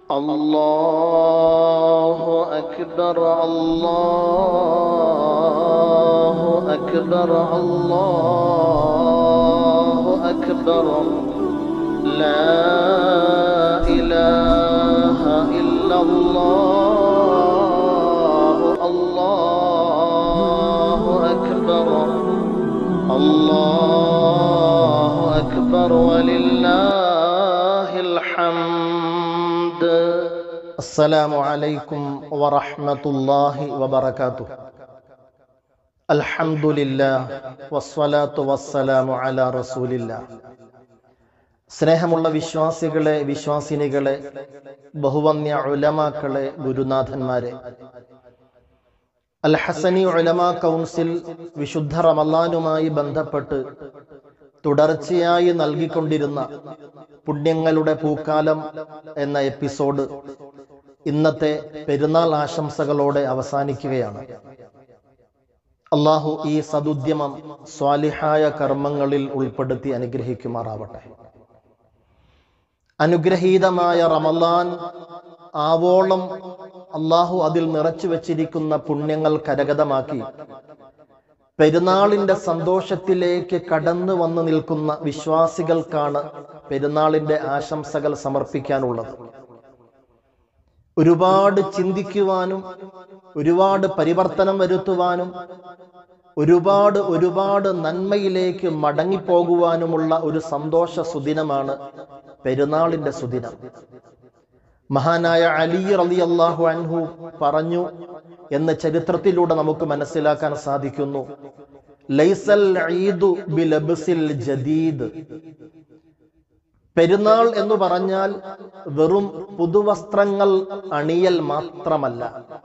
الله أكبر الله أكبر الله أكبر لا إله إلا الله الله أكبر الله أكبر ولله الحمد السلام عليكم ورحمة الله وبركاته الحمد لله والصلاة والسلام على رسول الله സ്നേഹമുള്ള വിശ്വാസികളെ വിശ്വാസിനികളെ ബഹുവന്യ ഉലമാക്കളെ ഗുരുനാഥന്മാരെ അൽ ഹസനി ഉലമ കൗൺസിൽ വിശുദ്ധ റമലാനുമായി ബന്ധപ്പെട്ട് തുടർച്ചയായി നൽകിക്കൊണ്ടിരുന്ന പുണ്യങ്ങളുടെ പൂക്കാലം എന്ന എപ്പിസോഡ് ഇന്നത്തെ പെരുന്നാൾ ആശംസകളോടെ അവസാനിക്കുകയാണ് അള്ളാഹു ഈ സതുദ്യമം സ്വാലിഹായ കർമ്മങ്ങളിൽ ഉൾപ്പെടുത്തി അനുഗ്രഹിക്കുമാറാവട്ടെ അനുഗ്രഹീതമായ റമലാൻ ആവോളം അള്ളാഹു അതിൽ നിറച്ചു വച്ചിരിക്കുന്ന പുണ്യങ്ങൾ കരഗതമാക്കി പെരുന്നാളിന്റെ സന്തോഷത്തിലേക്ക് കടന്നു വന്നു നിൽക്കുന്ന വിശ്വാസികൾക്കാണ് പെരുന്നാളിന്റെ ആശംസകൾ സമർപ്പിക്കാനുള്ളത് ഒരുപാട് ചിന്തിക്കുവാനും ഒരുപാട് പരിവർത്തനം വരുത്തുവാനും ഒരുപാട് ഒരുപാട് നന്മയിലേക്ക് മടങ്ങിപ്പോകുവാനുമുള്ള ഒരു സന്തോഷ സുദിനമാണ് പെരുന്നാളിന്റെ സുദിനം മഹാനായ അലി റലി അള്ളാഹു അൻഹു പറഞ്ഞു എന്ന ചരിത്രത്തിലൂടെ നമുക്ക് മനസ്സിലാക്കാൻ സാധിക്കുന്നു ലൈസൽ ഈദു ബിലബ്സിൽ ജദീദ് പെരുന്നാൾ എന്ന് പറഞ്ഞാൽ വെറും പുതുവസ്ത്രങ്ങൾ അണിയൽ മാത്രമല്ല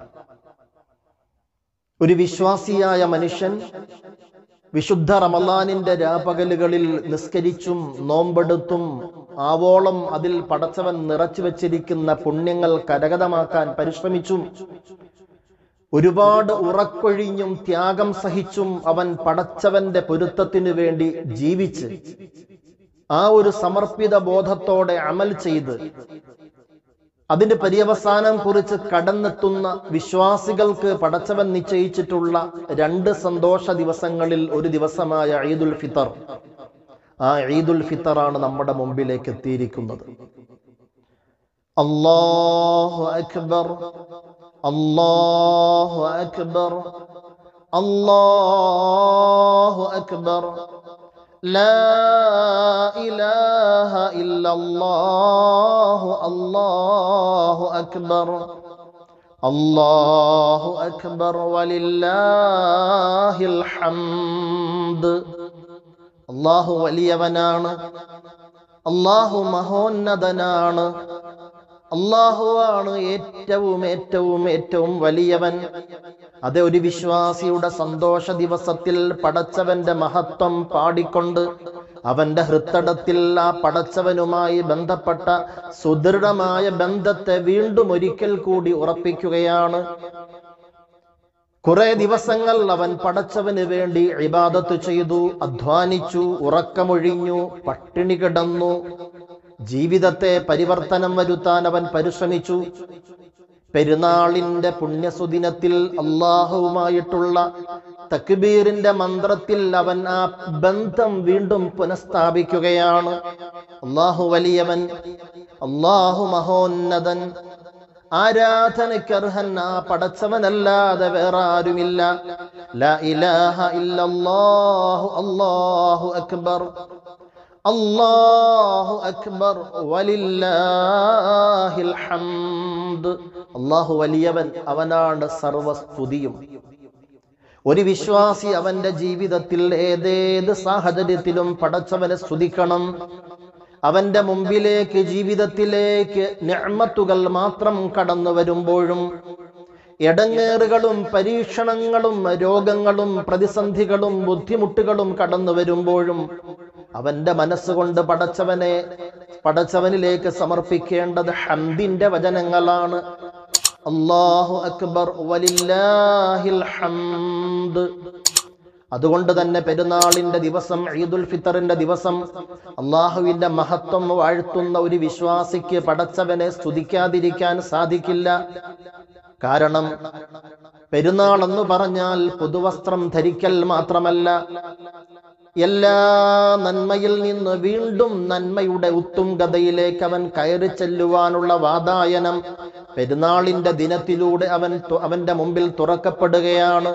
ഒരു വിശ്വാസിയായ മനുഷ്യൻ വിശുദ്ധ റമലാനിന്റെ രാപകലുകളിൽ നിസ്കരിച്ചും നോമ്പെടുത്തും ആവോളം അതിൽ പടച്ചവൻ നിറച്ചു വച്ചിരിക്കുന്ന പുണ്യങ്ങൾ കരഗതമാക്കാൻ പരിശ്രമിച്ചും ഒരുപാട് ഉറക്കൊഴിഞ്ഞും ത്യാഗം സഹിച്ചും അവൻ പടച്ചവന്റെ പൊരുത്തത്തിനു വേണ്ടി ജീവിച്ച് ആ ഒരു സമർപ്പിത ബോധത്തോടെ അമൽ ചെയ്ത് അതിന്റെ പര്യവസാനം കുറിച്ച് കടന്നെത്തുന്ന വിശ്വാസികൾക്ക് പടച്ചവൻ നിശ്ചയിച്ചിട്ടുള്ള രണ്ട് സന്തോഷ ദിവസങ്ങളിൽ ഒരു ദിവസമായ ഈദുൽ ഫിത്തർ ആ ഈദുൽ ഫിത്തറാണ് നമ്മുടെ മുമ്പിലേക്ക് എത്തിയിരിക്കുന്നത് അല്ലാഹു അക്ബർ അല്ലാഹു അക്ബർ അല്ലാഹു അക്ബർ لا إله إلا الله الله أكبر الله أكبر ولله الحمد അള്ളാഹു വലിയവനാണ് അള്ളാഹു മഹോന്നതനാണ് അള്ളാഹുവാണ് ഏറ്റവും ഏറ്റവും ഏറ്റവും വലിയവൻ അതെ ഒരു വിശ്വാസിയുടെ സന്തോഷ ദിവസത്തിൽ പടച്ചവന്റെ മഹത്വം പാടിക്കൊണ്ട് അവന്റെ ഹൃത്തടത്തിൽ ആ പടച്ചവനുമായി ബന്ധപ്പെട്ട സുദൃഢമായ ബന്ധത്തെ വീണ്ടും ഒരിക്കൽ കൂടി ഉറപ്പിക്കുകയാണ് കുറെ ദിവസങ്ങൾ അവൻ പടച്ചവന് വേണ്ടി ഇബാദത്ത് ചെയ്തു അധ്വാനിച്ചു ഉറക്കമൊഴിഞ്ഞു പട്ടിണി കിടന്നു ജീവിതത്തെ പരിവർത്തനം വരുത്താൻ അവൻ പരിശ്രമിച്ചു പെരുന്നാളിന്റെ പുണ്യസുദിനത്തിൽ അള്ളാഹുവുമായിട്ടുള്ള തക്ബീറിന്റെ മന്ത്രത്തിൽ അവൻ ആ ബന്ധം വീണ്ടും പുനഃസ്ഥാപിക്കുകയാണ് അള്ളാഹു വലിയവൻ അള്ളാഹു മഹോന്നതൻ ആരാധനയ്ക്കർഹൻ ആ പടച്ചവനല്ലാതെ വേറെ ആരുമില്ല ലാ ഇലാഹ ഇല്ലല്ലാഹു അല്ലാഹു അക്ബർ അല്ലാഹു അക്ബർ വലില്ലാഹിൽ ഹംദ് അല്ലാഹു വലിയവൻ അവനാണ് സർവസ്തുതിയും ഒരു വിശ്വാസി അവന്റെ ജീവിതത്തിൽ ഏതേത് സാഹചര്യത്തിലും പടച്ചവനെ സ്തുതിക്കണം അവന്റെ മുമ്പിലേക്ക് ജീവിതത്തിലേക്ക് ഞമ്മത്തുകൾ മാത്രം കടന്നു വരുമ്പോഴും എടങ്ങേറുകളും പരീക്ഷണങ്ങളും രോഗങ്ങളും പ്രതിസന്ധികളും ബുദ്ധിമുട്ടുകളും കടന്നു വരുമ്പോഴും അവന്റെ മനസ്സുകൊണ്ട് പടച്ചവനെ പടച്ചവനിലേക്ക് സമർപ്പിക്കേണ്ടത് ഹംദിന്റെ വചനങ്ങളാണ് അള്ളാഹു അക്ബർ വലില്ലാഹിൽ ഹംദ് അതുകൊണ്ട് തന്നെ പെരുന്നാളിന്റെ ദിവസം ഈദുൽ ഫിത്തറിന്റെ ദിവസം അള്ളാഹുവിന്റെ മഹത്വം വാഴ്ത്തുന്ന ഒരു വിശ്വാസിക്ക് പടച്ചവനെ സ്തുതിക്കാതിരിക്കാൻ സാധിക്കില്ല കാരണം പെരുന്നാൾ എന്ന് പറഞ്ഞാൽ പുതുവസ്ത്രം ധരിക്കൽ മാത്രമല്ല എല്ലാ നന്മയിൽ നിന്ന് വീണ്ടും നന്മയുടെ ഉത്തുംഗതയിലേക്ക് അവൻ കയറി ചെല്ലുവാനുള്ള വാതായനം പെരുന്നാളിന്റെ ദിനത്തിലൂടെ അവൻ തു- അവന്റെ മുമ്പിൽ തുറക്കപ്പെടുകയാണ്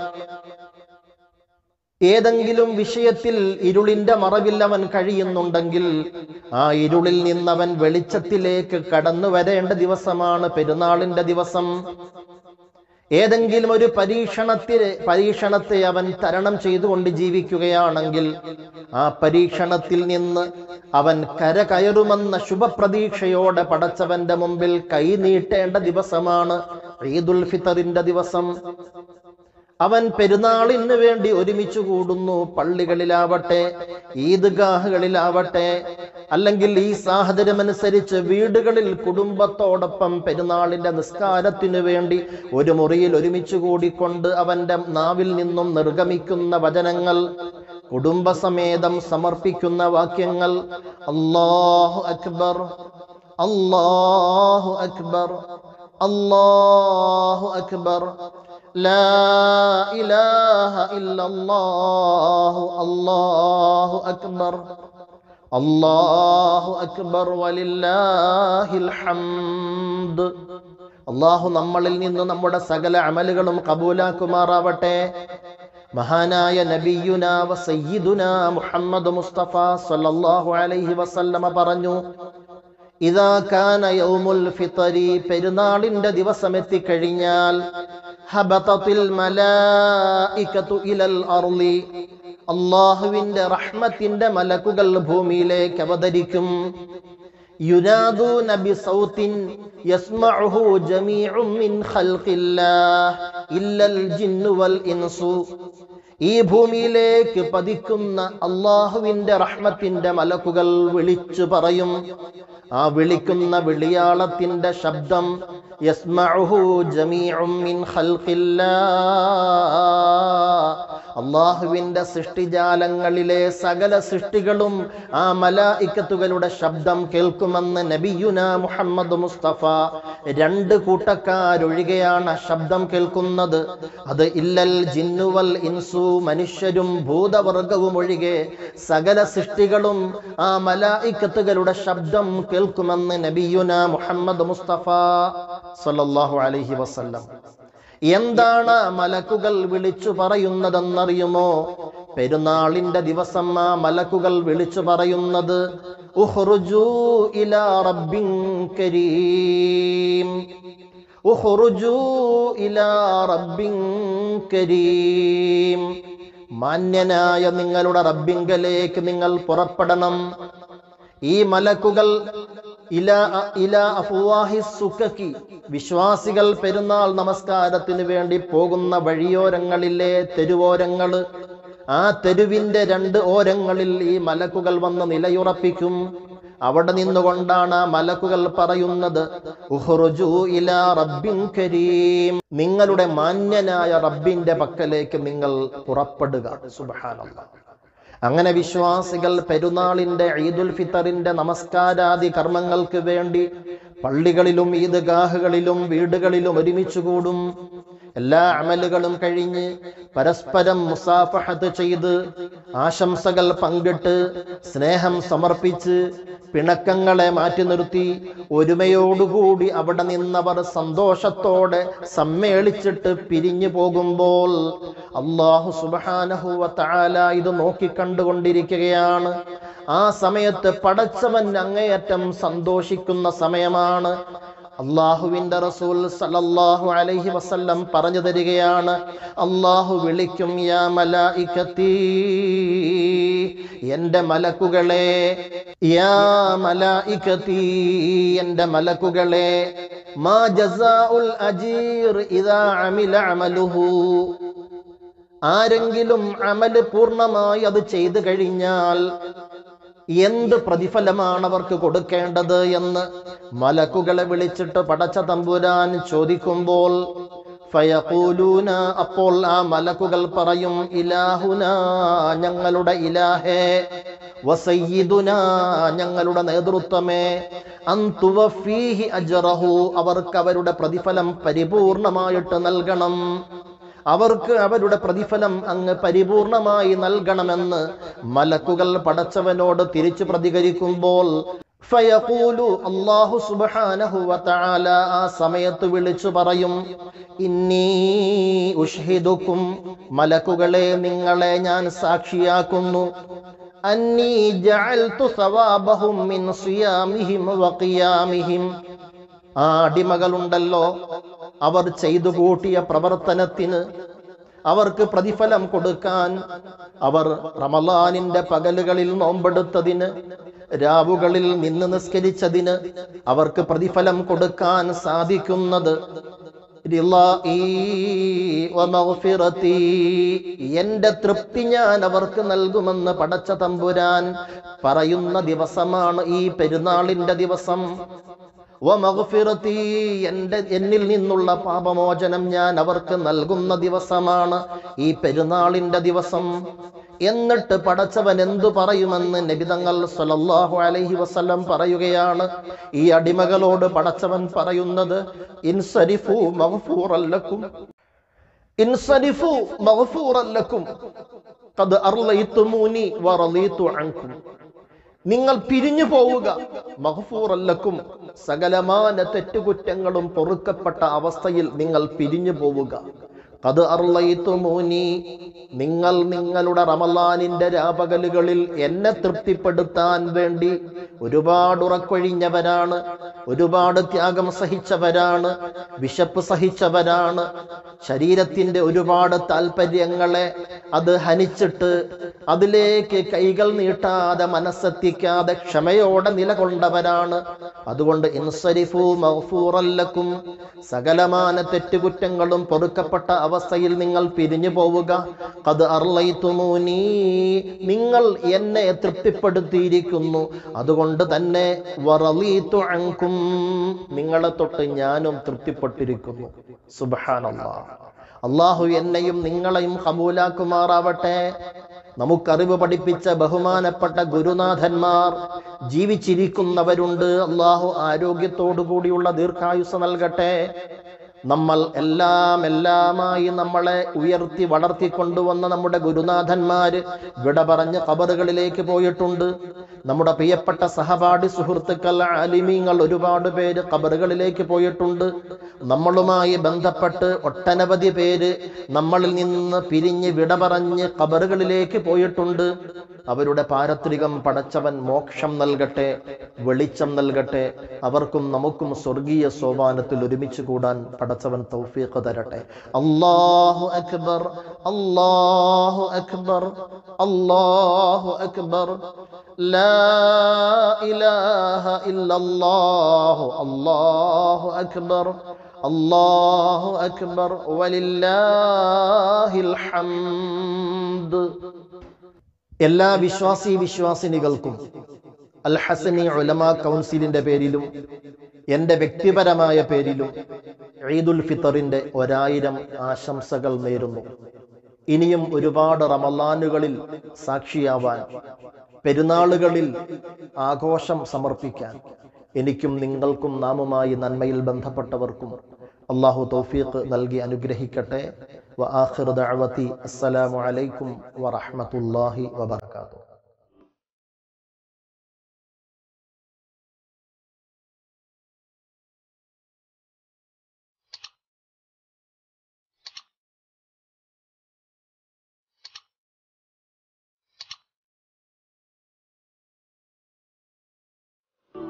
ഏതെങ്കിലും വിഷയത്തിൽ ഇരുളിന്റെ മറവിൽ അവൻ കഴിയുന്നുണ്ടെങ്കിൽ ആ ഇരുളിൽ നിന്നവൻ വെളിച്ചത്തിലേക്ക് കടന്നു വരേണ്ട ദിവസമാണ് പെരുന്നാളിന്റെ ദിവസം ഏതെങ്കിലും ഒരു പരീക്ഷണത്തിന് പരീക്ഷണത്തെ അവൻ തരണം ചെയ്തുകൊണ്ട് ജീവിക്കുകയാണെങ്കിൽ ആ പരീക്ഷണത്തിൽ നിന്ന് അവൻ കരകയറുമെന്ന ശുഭപ്രതീക്ഷയോടെ പടച്ചവന്റെ മുമ്പിൽ കൈനീട്ടേണ്ട ദിവസമാണ് ഈദുൽ ഫിത്തറിന്റെ ദിവസം അവൻ പെരുന്നാളിന് വേണ്ടി ഒരുമിച്ച് കൂടുന്നു പള്ളികളിലാവട്ടെ ഈദ്ഗാഹുകളിലാവട്ടെ അല്ലെങ്കിൽ ഈ സാഹചര്യമനുസരിച്ച് വീടുകളിൽ കുടുംബത്തോടൊപ്പം പെരുന്നാളിന്റെ നിസ്കാരത്തിനു വേണ്ടി ഒരു മുറിയിൽ ഒരുമിച്ച് കൂടിക്കൊണ്ട് അവന്റെ നാവിൽ നിന്നും നിർഗമിക്കുന്ന വചനങ്ങൾ കുടുംബസമേതം സമർപ്പിക്കുന്ന വാക്യങ്ങൾ അല്ലാഹു അക്ബർ അല്ലാഹു അക്ബർ അല്ലാഹു അക്ബർ لا إله إلا الله الله أكبر الله أكبر ولله الحمد അള്ളാഹു നമ്മളിൽ നിന്ന് നമ്മുടെ സകല അമലുകളും കബൂലാക്കുമാറാവട്ടെ മഹാനായ നബിയുന വ സയ്യിദുന മുഹമ്മദ് മുസ്തഫ സല്ലല്ലാഹു അലൈഹി വസല്ലമ പറഞ്ഞു ഇതാ കാന യൗമുൽ ഫിത്തരി പെരുന്നാളിന്റെ ദിവസം എത്തിക്കഴിഞ്ഞാൽ ഹബതത്തിൽ മലായികതു ഇലൽ അർളി അള്ളാഹുവിന്റെ റഹ്മത്തിന്റെ മലക്കുകൾ ഭൂമിയിലേക്ക് അവതരിക്കും യുനാദൂന ബിസൗത്തിൻ യസ്മഉഹു ജമീഉം മിൻ ഖൽഖില്ലാഹ് ഇല്ലൽ ജിന്നു വൽ ഇൻസു ഈ ഭൂമിയിലേക്ക് പതിക്കുന്ന അള്ളാഹുവിന്റെ റഹ്മത്തിന്റെ മലക്കുകൾ വിളിച്ചു പറയും ആ വിളിക്കുന്ന വിളിയാളത്തിന്റെ ശബ്ദം യസ്മഉഹു ജമീഉം മിൻ ഖൽഖില്ലാഹ് അള്ളാഹുവിന്റെ സൃഷ്ടിജാലങ്ങളിലെ സകല സൃഷ്ടികളും ആ മലായിക്കത്തുകളുടെ ശബ്ദം കേൾക്കുമെന്ന് നബിയുന മുഹമ്മദ് മുസ്തഫ രണ്ട് കൂട്ടക്കാരൊഴികെയാണ് ആ ശബ്ദം കേൾക്കുന്നത് അത് ഇല്ലൽ ജിന്നുവൽ ഇൻസു മനുഷ്യരും ഭൂതവർഗവും ഒഴികെ സകല സൃഷ്ടികളും ആ മലായിക്കത്തുകളുടെ ശബ്ദം കേൾക്കുമെന്ന് നബിയുന മുഹമ്മദ് മുസ്തഫ സല്ലല്ലാഹു അലൈഹി വസല്ലം എന്താണ് മലക്കുകൾ വിളിച്ചു പറയുന്നതെന്നറിയുമോ പെരുന്നാളിന്റെ ദിവസം ആ മലക്കുകൾ വിളിച്ചു പറയുന്നത് ഉഹ്റുജൂ ഇലാ റബ്ബിൻ കരീം ഉഹ്റുജൂ ഇലാ റബ്ബിൻ കരീം മാന്യനായ നിങ്ങളുടെ റബ്ബിങ്കലേക്ക് നിങ്ങൾ പുറപ്പെടണം ഈ മലക്കുകൾ ഇല ഇല അഫ്വാഹി സുക്കക്കി വിശ്വാസികൾ പെരുന്നാൾ നമസ്കാരത്തിന് വേണ്ടി പോകുന്ന വഴിയോരങ്ങളിലെ തെരുവോരങ്ങള് ആ തെരുവിന്റെ രണ്ട് ഓരങ്ങളിൽ ഈ മലക്കുകൾ വന്ന് നിലയുറപ്പിക്കും അവിടെ നിന്നുകൊണ്ടാണ് ആ മലക്കുകൾ പറയുന്നത് ഉഹ്റുജൂ ഇലാ റബ്ബിൻ കരീം നിങ്ങളുടെ മാന്യനായ റബ്ബിന്റെ പക്കലേക്ക് നിങ്ങൾ പുറപ്പെടുക സുബ്ഹാനല്ലാഹ് അങ്ങനെ വിശ്വാസികൾ പെരുന്നാളിന്റെ ഈദുൽ ഫിത്തറിന്റെ നമസ്കാരാദി കർമ്മങ്ങൾക്ക് വേണ്ടി പള്ളികളിലും ഈദ്ഗാഹുകളിലും വീടുകളിലും ഒരുമിച്ച് കൂടും എല്ലാ അമലുകളും കഴിഞ്ഞ് പരസ്പരം മുസാഫഹത്ത് ചെയ്ത് ആശംസകൾ പങ്കിട്ട് സ്നേഹം സമർപ്പിച്ച് പിണക്കങ്ങളെ മാറ്റി നിർത്തി ഒരുമയോടുകൂടി അവിടെ നിന്നവർ സന്തോഷത്തോടെ സമ്മേളിച്ചിട്ട് പിരിഞ്ഞു പോകുമ്പോൾ അള്ളാഹു സുബാനഹുവ താല ഇത് നോക്കിക്കണ്ടുകൊണ്ടിരിക്കുകയാണ് ആ സമയത്ത് പടച്ചവൻ അങ്ങേയറ്റം സന്തോഷിക്കുന്ന സമയമാണ് അള്ളാഹുവിന്റെ റസൂൽ സല്ലല്ലാഹു അലൈഹി വസല്ലം പറഞ്ഞു തരികയാണ് അള്ളാഹു വിളിക്കും യാ മലായിക്കത്തി എന്റെ മലക്കുകളെ യാ മലായിക്കത്തി എന്റെ മലക്കുകളെ മാ ജസാഉൽ അജീർ ഇദാ അമില അമലുഹു ആരെങ്കിലും അമല് പൂർണ്ണമായി അത് ചെയ്തു കഴിഞ്ഞാൽ എന്ത് പ്രതിഫലമാണ് അവർക്ക് കൊടുക്കേണ്ടത് എന്ന് മലക്കുകളെ വിളിച്ചിട്ട് പടച്ച തമ്പുരാൻ ചോദിക്കുമ്പോൾ ഫയഖൂലൂന അപ്പോൾ ആ മലക്കുകൾ പറയും ഇലാഹുന ഞങ്ങളുടെ ഇലാഹേ വസയ്യിദുന ഞങ്ങളുടെ നേതൃത്വമേ അന്തുവഫീഹി അജ്റഹു അവർക്ക് അവരുടെ പ്രതിഫലം പരിപൂർണമായിട്ട് നൽകണം അവർക്ക് അവരുടെ പ്രതിഫലം അങ്ങ് പരിപൂർണമായി നൽകണമെന്ന് മലക്കുകൾ പടച്ചവനോട് തിരിച്ചു പ്രതികരിക്കുമ്പോൾ ഫയഖൂലു അല്ലാഹു സുബ്ഹാനഹു വതആല ആ സമയത്ത് വിളിച്ചു പറയും ഇന്നി ഉഷ്ഹിദുക്കും മലക്കുകളെ നിങ്ങളെ ഞാൻ സാക്ഷിയാക്കുന്നു അന്നീ ജഅൽതു സവാബഹും മിൻ സിയാമിഹിം വഖിയാമിഹിം ആ അടിമകളുണ്ടല്ലോ അവർ ചെയ്തു കൂട്ടിയ പ്രവർത്തനത്തിന് അവർക്ക് പ്രതിഫലം കൊടുക്കാൻ അവർ റമലാനിന്റെ പകലുകളിൽ നോമ്പെടുത്തതിന് രാവുകളിൽ നിന്ന് നിസ്കരിച്ചതിന് അവർക്ക് പ്രതിഫലം കൊടുക്കാൻ സാധിക്കുന്നത് റിളാഇ വമഗ്ഫിറതി. എന്റെ തൃപ്തി ഞാൻ അവർക്ക് നൽകുമെന്ന് പടച്ച തമ്പുരാൻ പറയുന്ന ദിവസമാണ് ഈ പെരുന്നാളിന്റെ ദിവസം വമഗ്ഫിറതി. എന്റെ എന്നിൽ നിന്നുള്ള പാപമോചനം ഞാൻ അവർക്ക് നൽകുന്ന ദിവസമാണ് ഈ പെരുന്നാളിന്റെ ദിവസം എന്നിട്ട് പടച്ചവൻ എന്തു പറയുമെന്ന് നബിതങ്ങൾ സല്ലല്ലാഹു അലൈഹി വസല്ലം പറയുകയാണ് ഈ അടിമകളോട് പടച്ചവൻ പറയുന്നത് ഇൻസരിഫു മഗ്ഫൂറല്ലക്കും ഇൻസരിഫു മഗ്ഫൂറല്ലക്കും ഖദ് അർലൈതുമൂനി വറളീതു അൻകും നിങ്ങൾ പിരിഞ്ഞു പോവുക മഹഫൂറല്ലക്കും സകലമാന തെറ്റുകുറ്റങ്ങളും പൊറുക്കപ്പെട്ട അവസ്ഥയിൽ നിങ്ങൾ പിരിഞ്ഞു പോവുക അത് അർലയിത്തുമൂനി നിങ്ങൾ നിങ്ങളുടെ റമലാനിന്റെ രാപകലുകളിൽ എന്നെ തൃപ്തിപ്പെടുത്താൻ വേണ്ടി ഒരുപാട് ഉറക്കൊഴിഞ്ഞവരാണ് ഒരുപാട് ത്യാഗം സഹിച്ചവരാണ് വിശപ്പ് സഹിച്ചവരാണ് ശരീരത്തിന്റെ ഒരുപാട് താല്പര്യങ്ങളെ അത് ഹനിച്ചിട്ട് അതിലേക്ക് കൈകൾ നീട്ടാതെ മനസ്സെത്തിക്കാതെ ക്ഷമയോടെ നിലകൊണ്ടവരാണ് അതുകൊണ്ട് ഇൻസരിഫു മഗ്ഫൂറല്ലക്കും സകലമാന തെറ്റുകുറ്റങ്ങളും പൊറുക്കപ്പെട്ട അവസ്ഥയിൽ നിങ്ങൾ പിരിഞ്ഞു പോവുക അത് അർലൈത്തുമൂനി നിങ്ങൾ എന്നെ തൃപ്തിപ്പെടുത്തിയിരിക്കുന്നു അതുകൊണ്ട് തന്നെ വറലീതു അൻകും നിങ്ങളെ തൊട്ട് ഞാനും തൃപ്തിപ്പെട്ടിരിക്കുന്നു സുബ്ഹാനല്ലാഹ് അള്ളാഹു എന്നെയും നിങ്ങളെയും കബൂലാക്കുമാറാവട്ടെ നമുക്കറിവ് പഠിപ്പിച്ച ബഹുമാനപ്പെട്ട ഗുരുനാഥന്മാർ ജീവിച്ചിരിക്കുന്നവരുണ്ട് അള്ളാഹു ആരോഗ്യത്തോടു കൂടിയുള്ള ദീർഘായുസ് നൽകട്ടെ നമ്മൾ എല്ലാം എല്ലാമായി നമ്മളെ ഉയർത്തി വളർത്തിക്കൊണ്ടുവന്ന നമ്മുടെ ഗുരുനാഥന്മാര് വിട പറഞ്ഞ് കബറുകളിലേക്ക് പോയിട്ടുണ്ട് നമ്മുടെ പ്രിയപ്പെട്ട സഹപാഠി സുഹൃത്തുക്കൾ അലിമീങ്ങൾ ഒരുപാട് പേര് കബറുകളിലേക്ക് പോയിട്ടുണ്ട് നമ്മളുമായി ബന്ധപ്പെട്ട് ഒട്ടനവധി പേര് നമ്മളിൽ നിന്ന് പിരിഞ്ഞ് വിട പറഞ്ഞ് കബറുകളിലേക്ക് പോയിട്ടുണ്ട് അവരുടെ പാരത്രികം പടച്ചവൻ മോക്ഷം നൽകട്ടെ വെളിച്ചം നൽകട്ടെ അവർക്കും നമുക്കും സ്വർഗീയ സോപാനത്തിൽ ഒരുമിച്ച് കൂടാൻ പടച്ചവൻ തൗഫീഖ് തരട്ടെ അല്ലാഹു അക്ബർ അല്ലാഹു അക്ബർ അല്ലാഹു അക്ബർ ലാ ഇലാഹ ഇല്ലല്ലാഹു അല്ലാഹു അക്ബർ അല്ലാഹു അക്ബർ വലില്ലാഹിൽ ഹംദ് എല്ലാ വിശ്വാസി വിശ്വാസിനികൾക്കും അൽ ഹസനി ഉലമ കൗൺസിലിന്റെ പേരിലും എൻ്റെ വ്യക്തിപരമായ പേരിലും ഈദുൽ ഫിത്തറിന്റെ ഒരായിരം ആശംസകൾ നേരുന്നു ഇനിയും ഒരുപാട് റമലാനുകളിൽ സാക്ഷിയാവാൻ പെരുന്നാളുകളിൽ ആഘോഷം സമർപ്പിക്കാൻ എനിക്കും നിങ്ങൾക്കും നാമുമായി നന്മയിൽ ബന്ധപ്പെട്ടവർക്കും അള്ളാഹു തൗഫീഖ് നൽകി അനുഗ്രഹിക്കട്ടെ വ ആഖിർ ദഅവതി അസ്സലാമു അലൈക്കും വറഹ്മത്തുള്ളാഹി വബറകാതുഹു